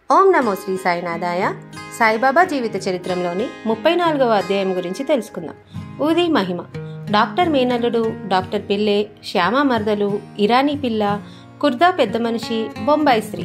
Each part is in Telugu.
ఓం నమో శ్రీ సాయినాథాయ సాయిబాబా జీవిత చరిత్రంలోని ముప్పై నాలుగవ అధ్యాయం గురించి తెలుసుకుందాం ఊది మహిమ డాక్టర్ మేనల్లుడు డాక్టర్ పిల్లే శ్యామ మర్దలు ఇరానీ పిల్ల కుర్దా పెద్ద మనిషి బొంబాయి స్త్రీ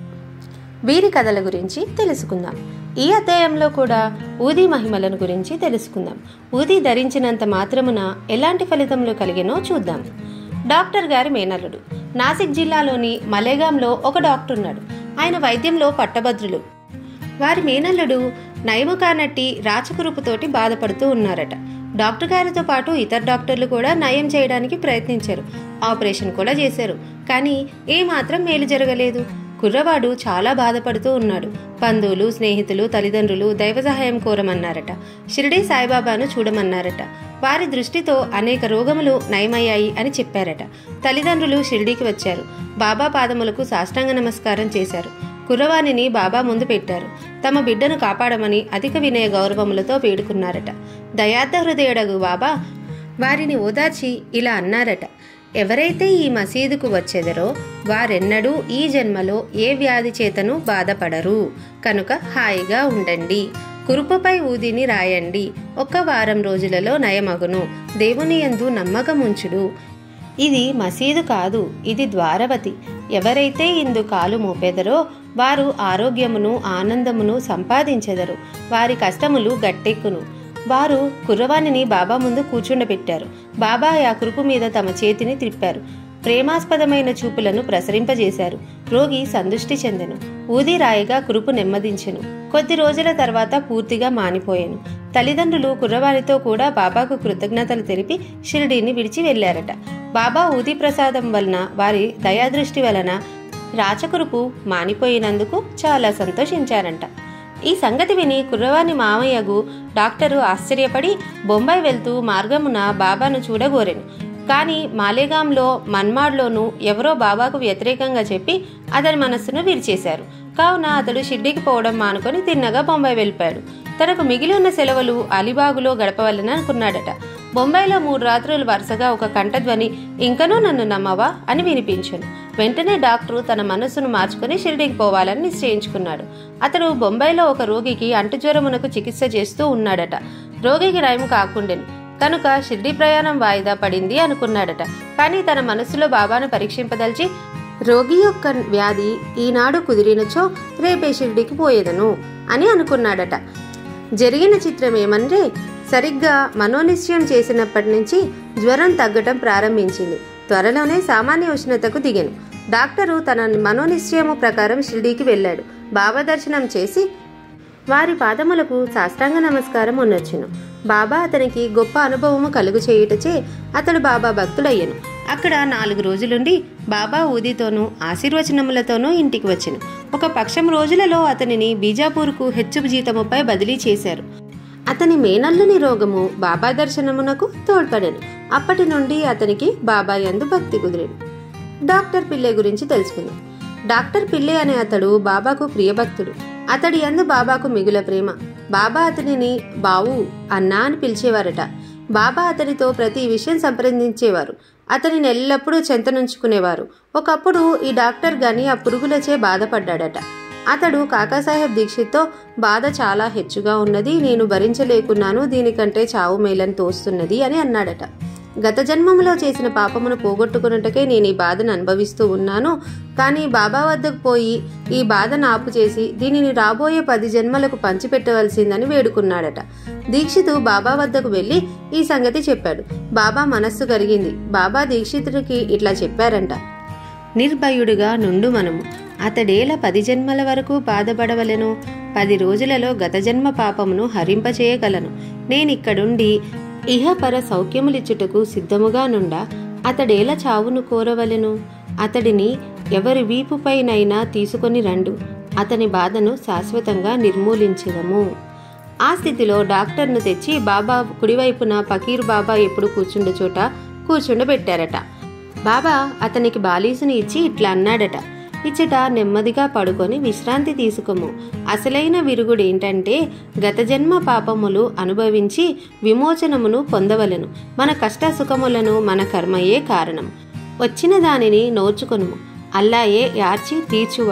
వీరి కథల గురించి తెలుసుకుందాం ఈ అధ్యాయంలో కూడా ఊది మహిమలను గురించి తెలుసుకుందాం ఊది ధరించినంత మాత్రమున ఎలాంటి ఫలితములు కలిగినో చూద్దాం డాక్టర్ గారి మేనల్లుడు నాసిక్ జిల్లాలోని మలేగాంలో ఒక డాక్టర్ ఉన్నాడు ఆయన వైద్యంలో పట్టభద్రులు వారి మేనల్లుడు నయము కానట్టి రాచకురుపుతోటి బాధపడుతూ ఉన్నారట డాక్టర్ గారితో పాటు ఇతర డాక్టర్లు కూడా నయం చేయడానికి ప్రయత్నించారు ఆపరేషన్ కూడా చేశారు కానీ ఏమాత్రం మేలు జరగలేదు కుర్రవాడు చాలా బాధపడుతూ ఉన్నాడు బంధువులు స్నేహితులు తల్లిదండ్రులు దైవ సహాయం కోరమన్నారట షిరిడి సాయిబాబాను చూడమన్నారట వారి దృష్టితో అనేక రోగములు నయమయ్యాయి అని చెప్పారట తల్లిదండ్రులు షిరిడీకి వచ్చారు బాబా పాదములకు సాష్టాంగ నమస్కారం చేశారు కుర్రవాణిని బాబా ముందు పెట్టారు తమ బిడ్డను కాపాడమని అధిక వినయ గౌరవములతో వేడుకున్నారట దయార్థ హృదయుడగు బాబా వారిని ఓదార్చి ఇలా అన్నారట ఎవరైతే ఈ మసీదుకు వచ్చెదరో వారెన్నడూ ఈ జన్మలో ఏ వ్యాధి చేతను బాధపడరు కనుక హాయిగా ఉండండి కురుపుపై ఊదిని రాయండి ఒక్క వారం రోజులలో నయమగును దేవుని యందు నమ్మకముంచుడు ఇది మసీదు కాదు ఇది ద్వారవతి ఎవరైతే ఇందు కాలు మోపెదరో వారు ఆరోగ్యమును ఆనందమును సంపాదించెదరు వారి కష్టములు గట్టెక్కును వారు కుర్రవాణిని బాబా ముందు కూర్చుండబెట్టారు బాబా ఆ కురుపు మీద తమ చేతిని త్రిప్పారు ప్రేమాస్పదమైన చూపులను ప్రసరింపజేశారు రోగి సంతుష్టి చెందెను ఊది రాయిగా కురుపు నెమ్మదించెను కొద్ది రోజుల తర్వాత పూర్తిగా మానిపోయాను తల్లిదండ్రులు కుర్రవారితో కూడా బాబాకు కృతజ్ఞతలు తెలిపి షిరిడీని విడిచి వెళ్లారట బాబా ఊది ప్రసాదం వలన వారి దయాదృష్టి వలన రాచకురుపు మానిపోయినందుకు చాలా సంతోషించారంట ఈ సంగతి విని కుర్రవాని మామయ్యగు డాక్టరు ఆశ్చర్యపడి బొంబాయి వెళ్తూ మార్గమున బాబాను చూడగోరెను కానీ మాలేగాంలో మన్మాడ్లోనూ ఎవరో బాబాకు వ్యతిరేకంగా చెప్పి అతని మనస్సును విరిచేశారు కావున అతడు షిడ్డీకి పోవడం మానుకొని తిన్నగా బొంబాయి వెళ్ళిపోయాడు తనకు మిగిలి ఉన్న సెలవులు అలీబాగులో గడపవలని అనుకున్నాడట బొంబాయిలో మూడు రాత్రులు వరుసగా ఒక కంఠధ్వని ఇంకనూ నన్ను నమ్మవా అని వినిపించాను వెంటనే డాక్టరు తన మనస్సును మార్చుకుని షిరిడీకి పోవాలని నిశ్చయించుకున్నాడు అతడు బొంబాయిలో ఒక రోగికి అంటుజ్వరమునకు చికిత్స చేస్తూ ఉన్నాడట రోగికి నయం కాకుండెను కనుక షిర్డీ ప్రయాణం వాయిదా పడింది అనుకున్నాడట కానీ తన మనస్సులో బాబాను పరీక్షింపదలిచి రోగి యొక్క వ్యాధి ఈనాడు కుదిరినచో రేపే షిర్డీకి పోయేదను అని అనుకున్నాడట జరిగిన చిత్రం ఏమంటే సరిగ్గా మనోనిశ్చయం చేసినప్పటి నుంచి జ్వరం తగ్గటం ప్రారంభించింది త్వరలోనే సామాన్య ఉష్ణతకు దిగాను డాక్టరు తన మనోనిశ్చయము ప్రకారం షిర్డీకి వెళ్ళాడు బాబా దర్శనం చేసి వారి పాదములకు సాష్టాంగ నమస్కారం ఉన్నొచ్చును బాబా అతనికి గొప్ప అనుభవము కలుగు చేయుటచే అతడు బాబా భక్తుడయ్యను అక్కడ నాలుగు రోజులుండి బాబా ఊదితోనూ ఆశీర్వచనములతోనూ ఇంటికి వచ్చెను ఒక పక్షం రోజులలో అతనిని బీజాపూర్కు హెచ్చు జీతముపై బదిలీ చేశారు అతని మేనల్లుని రోగము బాబా దర్శనమునకు తోడ్పడెను అప్పటి నుండి అతనికి బాబా యందు భక్తి కుదిరేను డాక్టర్ పిల్లే గురించి తెలుసుకుందాం డాక్టర్ పిల్లే అనే అతడు బాబాకు ప్రియభక్తుడు అతడి యందు బాబాకు మిగుల ప్రేమ బాబా అతనిని బావు అన్నా అని పిలిచేవారట బాబా అతనితో ప్రతి విషయం సంప్రదించేవారు అతనిని ఎల్లప్పుడూ చెంతనుంచుకునేవారు ఒకప్పుడు ఈ డాక్టర్ గాని ఆ పురుగులచే బాధపడ్డాడట అతడు కాకాసాహెబ్ దీక్షిత్తో బాధ చాలా హెచ్చుగా ఉన్నది నేను భరించలేకున్నాను దీనికంటే చావు మేలని తోస్తున్నది అని అన్నాడట గత జన్మములో చేసిన పాపమును పోగొట్టుకున్నట్టుకే నేను ఈ బాధను అనుభవిస్తూ ఉన్నాను కానీ బాబా వద్దకు పోయి ఈ బాధను ఆపు చేసి దీనిని రాబోయే పది జన్మలకు పంచిపెట్టవలసిందని వేడుకున్నాడట దీక్షితు బాబా వద్దకు వెళ్లి ఈ సంగతి చెప్పాడు బాబా మనస్సు కరిగింది బాబా దీక్షితుడికి ఇట్లా చెప్పారంట నిర్భయుడుగా నుండు మనము అతడేల పది జన్మల వరకు బాధపడవలెను పది రోజులలో గత జన్మ పాపమును హరింపచేయగలను నేనిక్కడుండి ఇహపర సౌఖ్యములిచ్చుటకు సిద్ధముగా నుండా అతడేల చావును కోరవలెను అతడిని ఎవరి వీపుపైనైనా తీసుకొని రండు అతని బాధను శాశ్వతంగా నిర్మూలించదము ఆ స్థితిలో డాక్టర్ను తెచ్చి బాబా కుడివైపున పకీర్ బాబా ఎప్పుడు కూర్చుండే చోట కూర్చుండబెట్టారట బాబా అతనికి బాలీసుని ఇచ్చి ఇట్లా అన్నాడట ఇచ్చట నెమ్మదిగా పడుకొని విశ్రాంతి తీసుకోము అసలైన విరుగుడు ఏంటంటే గత జన్మ పాపములు అనుభవించి విమోచనమును పొందవలను మన కష్ట సుఖములను మన కర్మయే కారణం వచ్చిన దానిని నోచుకొనుము అల్లాయే యార్చి తీర్చువాడు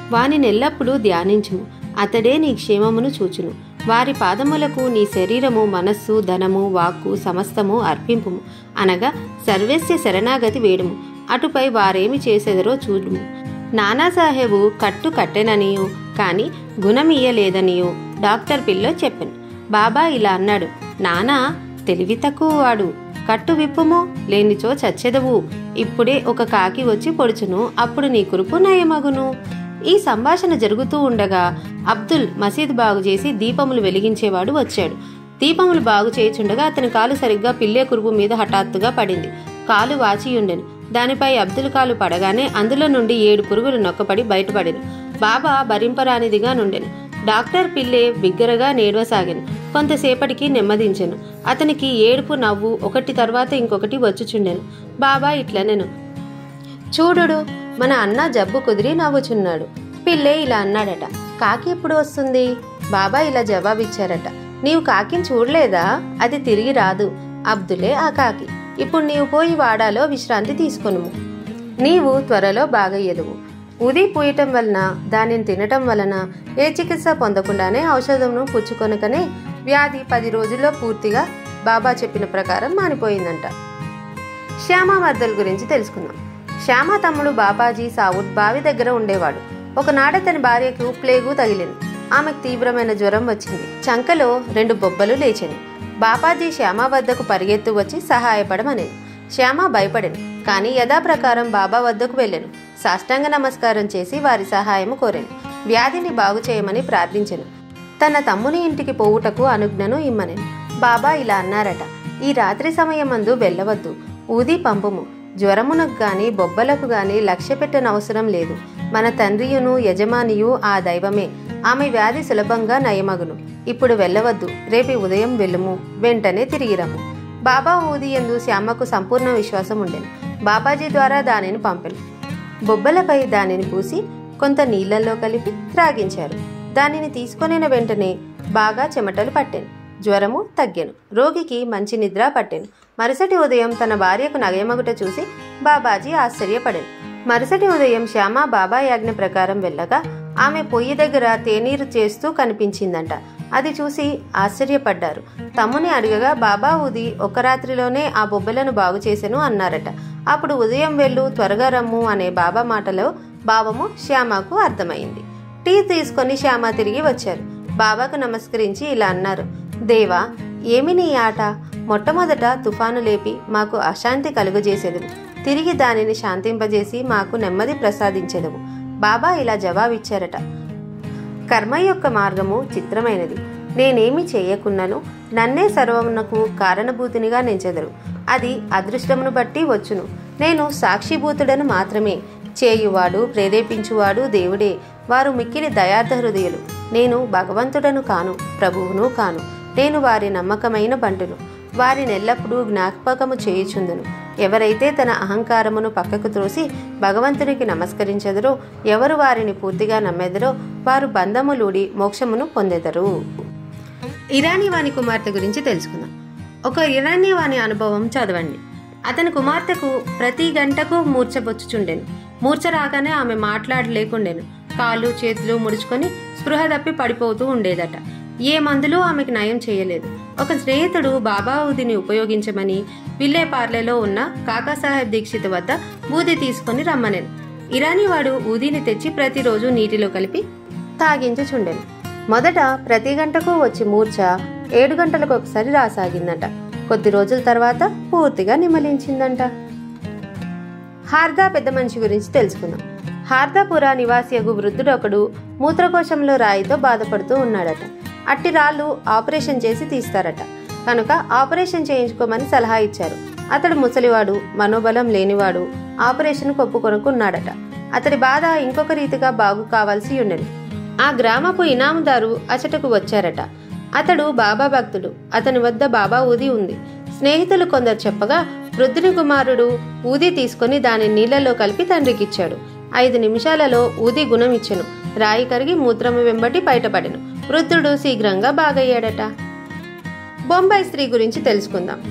వాని నెల్లప్పుడూ ధ్యానించుము అతడే నీ క్షేమమును చూచును వారి పాదములకు నీ శరీరము మనస్సు ధనము వాక్కు సమస్తము అర్పింపుము అనగా సర్వస్య శరణాగతి వేడుము అటుపై వారేమి చేసెదరో చూడుము నానాసాహెబు కట్టు కట్టెననియు కాని గుణమియ్యలేదనియు డాక్టర్ పిల్లో చెప్పాను బాబా ఇలా అన్నాడు నానా తెలివి తక్కువ వాడు కట్టు విప్పుము లేనిచో చచ్చెదవు ఇప్పుడే ఒక కాకి వచ్చి పొడుచును అప్పుడు నీ కురుపు నయమగును ఈ సంభాషణ జరుగుతూ ఉండగా అబ్దుల్ మసీద్ బాగు చేసి దీపములు వెలిగించేవాడు వచ్చాడు దీపములు బాగు చేయుచుండగా అతని కాలు సరిగ్గా పిల్లే కురుపు మీద హఠాత్తుగా పడింది కాలు వాచియుండెను దానిపై అబ్దుల్ కాలు పడగానే అందులో నుండి ఏడు పురుగులు నొక్కపడి బయటపడెను బాబా భరింపరానిదిగా నుండెను డాక్టర్ పిల్లే బిగ్గరగా నేడవసాగాను కొంతసేపటికి నెమ్మదించెను అతనికి ఏడుపు నవ్వు ఒకటి తర్వాత ఇంకొకటి వచ్చుచుండెను బాబా ఇట్లనెను చూడుడు మన అన్న జబ్బు కుదిరి నవ్వుచున్నాడు పిల్లే ఇలా అన్నాడట కాకి ఎప్పుడు వస్తుంది బాబా ఇలా జవాబిచ్చారట నీవు కాకిని చూడలేదా అది తిరిగి రాదు అబ్దులే ఆ కాకి ఇప్పుడు నీవు పోయి వాడాలో విశ్రాంతి తీసుకొనుము నీవు త్వరలో బాగయ్యదువు ఉది పూయటం వలన దానిని తినటం వలన ఏ చికిత్స పొందకుండానే ఔషధమును పుచ్చుకొనకనే వ్యాధి పది రోజుల్లో పూర్తిగా బాబా చెప్పిన ప్రకారం మానిపోయిందంట శ్యామ మర్దల్ గురించి తెలుసుకుందాం శ్యామ తమ్ముడు బాబాజీ సావుడ్ బావి దగ్గర ఉండేవాడు ఒకనాడు అతని భార్యకు ప్లేగు తగిలింది ఆమెకు తీవ్రమైన జ్వరం వచ్చింది చంకలో రెండు బొబ్బలు లేచింది బాబాజీ శ్యామ వద్దకు పరిగెత్తు వచ్చి సహాయపడమనేది శ్యామ భయపడెను కానీ యథాప్రకారం బాబా వద్దకు వెళ్ళాను సాష్టాంగ నమస్కారం చేసి వారి సహాయము కోరాను వ్యాధిని బాగు చేయమని ప్రార్థించెను తన తమ్ముని ఇంటికి పోవుటకు అనుజ్ఞను ఇమ్మనెను బాబా ఇలా అన్నారట ఈ రాత్రి సమయమందు వెళ్ళవద్దు ఊది పంపుము జ్వరమునకు గాని బొబ్బలకు గాని లక్ష్య పెట్టనవసరం లేదు మన తండ్రియును యజమానియు ఆ దైవమే ఆమె వ్యాధి సులభంగా నయమగును ఇప్పుడు వెళ్ళవద్దు రేపు ఉదయం వెళ్ళుము వెంటనే తిరిగిరము బాబా ఊది ఎందు శ్యామకు సంపూర్ణ విశ్వాసం ఉండెను బాబాజీ ద్వారా దానిని పంపెను బొబ్బలపై దానిని పూసి కొంత నీళ్లలో కలిపి త్రాగించారు దానిని తీసుకొనిన వెంటనే బాగా చెమటలు పట్టాను జ్వరము తగ్గెను రోగికి మంచి నిద్ర పట్టెను మరుసటి ఉదయం తన భార్యకు నగయమగుట చూసి బాబాజీ ఆశ్చర్యపడెను మరుసటి ఉదయం శ్యామ బాబా యాజ్ఞ ప్రకారం వెళ్ళగా ఆమె పొయ్యి దగ్గర తేనీరు చేస్తూ కనిపించిందంట అది చూసి ఆశ్చర్యపడ్డారు తమ్ముని అడగగా బాబా ఊది ఒక రాత్రిలోనే ఆ బొబ్బలను బాగు చేసెను అన్నారట అప్పుడు ఉదయం వెళ్ళు త్వరగా రమ్ము అనే బాబా మాటలో భావము శ్యామకు అర్థమైంది టీ తీసుకొని శ్యామ తిరిగి వచ్చారు బాబాకు నమస్కరించి ఇలా అన్నారు దేవా ఏమి నీ ఆట మొట్టమొదట తుఫాను లేపి మాకు అశాంతి కలుగజేసేదవు తిరిగి దానిని శాంతింపజేసి మాకు నెమ్మది ప్రసాదించెదవు బాబా ఇలా జవాబిచ్చారట కర్మ యొక్క మార్గము చిత్రమైనది నేనేమి చేయకున్నను నన్నే సర్వమునకు కారణభూతినిగా నెంచెదరు అది అదృష్టమును బట్టి వచ్చును నేను సాక్షిభూతుడను మాత్రమే చేయువాడు ప్రేరేపించువాడు దేవుడే వారు మిక్కిలి దయార్థ హృదయులు నేను భగవంతుడను కాను ప్రభువును కాను నేను వారి నమ్మకమైన బంటును వారిని ఎల్లప్పుడూ జ్ఞాపకము చేయుచుందును ఎవరైతే తన అహంకారమును పక్కకు త్రోసి భగవంతునికి నమస్కరించెదరో ఎవరు వారిని పూర్తిగా నమ్మెదరో వారు బంధములూడి మోక్షమును పొందెదరు ఇరానీ వాణి కుమార్తె గురించి తెలుసుకుందాం ఒక ఇరానీ వాణి అనుభవం చదవండి అతని కుమార్తెకు ప్రతి గంటకు మూర్ఛబొచ్చుచుండెను మూర్ఛ రాగానే ఆమె మాట్లాడలేకుండెను కాళ్ళు చేతులు ముడుచుకొని స్పృహ తప్పి పడిపోతూ ఉండేదట ఏ మందులు ఆమెకు నయం చేయలేదు ఒక స్నేహితుడు బాబా ఊదిని ఉపయోగించమని విల్లేపార్లెలో ఉన్న కాకాసాహెబ్ దీక్షిత్ వద్ద ఊది తీసుకొని రమ్మనెను ఇరానీ వాడు ఊదిని తెచ్చి ప్రతిరోజు నీటిలో కలిపి తాగించుచుండెను మొదట ప్రతి గంటకు వచ్చి మూర్ఛ ఏడు గంటలకు ఒకసారి రాసాగిందట కొద్ది రోజుల తర్వాత పూర్తిగా నిమలించిందంట హార్దా పెద్ద మనిషి గురించి తెలుసుకుందాం హార్దాపుర నివాసియగు వృద్ధుడు ఒకడు మూత్రకోశంలో రాయితో బాధపడుతూ ఉన్నాడట అట్టి రాళ్ళు ఆపరేషన్ చేసి తీస్తారట కనుక ఆపరేషన్ చేయించుకోమని సలహా ఇచ్చారు అతడు ముసలివాడు మనోబలం లేనివాడు ఆపరేషన్ కొప్పుకొనుకున్నాడట అతడి బాధ ఇంకొక రీతిగా బాగు కావాల్సి ఉండెను ఆ గ్రామపు ఇనాముదారు అచటకు వచ్చారట అతడు బాబా భక్తుడు అతని వద్ద బాబా ఊది ఉంది స్నేహితులు కొందరు చెప్పగా వృద్ధుని కుమారుడు ఊది తీసుకొని దాని నీళ్లలో కలిపి తండ్రికిచ్చాడు ఐదు నిమిషాలలో ఊది గుణం ఇచ్చెను రాయి కరిగి మూత్రము వెంబటి బయటపడెను వృద్ధుడు శీఘ్రంగా బాగయ్యాడట బొంబాయి స్త్రీ గురించి తెలుసుకుందాం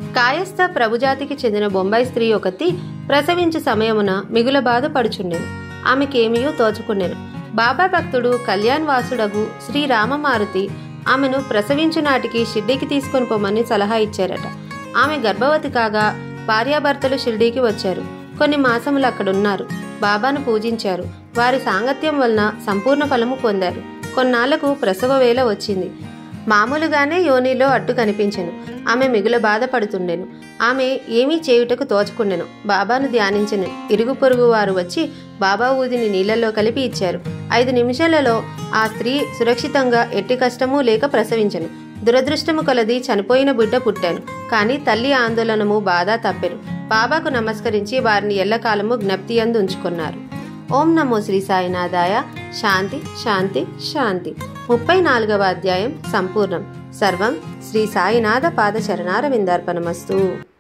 కాయస్థ ప్రభుజాతికి చెందిన బొంబాయి స్త్రీ ఒకటి ప్రసవించు సమయమున మిగుల బాధ పడుచుండెను ఆమెకేమియో తోచుకునెను బాబా భక్తుడు కళ్యాణ్ వాసుడగు శ్రీ రామమారుతి ఆమెను ప్రసవించు నాటికి షిర్డీకి తీసుకొని పోమని సలహా ఇచ్చారట ఆమె గర్భవతి కాగా భార్యాభర్తలు షిర్డీకి వచ్చారు కొన్ని మాసములు అక్కడున్నారు బాబాను పూజించారు వారి సాంగత్యం వలన సంపూర్ణ ఫలము పొందారు కొన్నాళ్లకు ప్రసవ వేళ వచ్చింది మామూలుగానే యోనిలో అడ్డు కనిపించెను ఆమె మిగుల బాధపడుతుండెను ఆమె ఏమీ చేయుటకు తోచుకుండెను బాబాను ధ్యానించెను ఇరుగు పొరుగు వారు వచ్చి బాబా ఊదిని నీళ్లలో కలిపి ఇచ్చారు ఐదు నిమిషాలలో ఆ స్త్రీ సురక్షితంగా ఎట్టి కష్టమూ లేక ప్రసవించెను దురదృష్టము కొలది చనిపోయిన బిడ్డ పుట్టాను కానీ తల్లి ఆందోళనము బాధ తప్పెను బాబాకు నమస్కరించి వారిని ఎల్లకాలము జ్ఞప్తి అందు ఉంచుకున్నారు ఓం నమో శ్రీ సాయినాథాయ శాంతి శాంతి శాంతి ముప్పై నాలుగవ అధ్యాయం సంపూర్ణం సర్వం శ్రీ సాయినాథ పాద చరణార విందార్పణమస్తు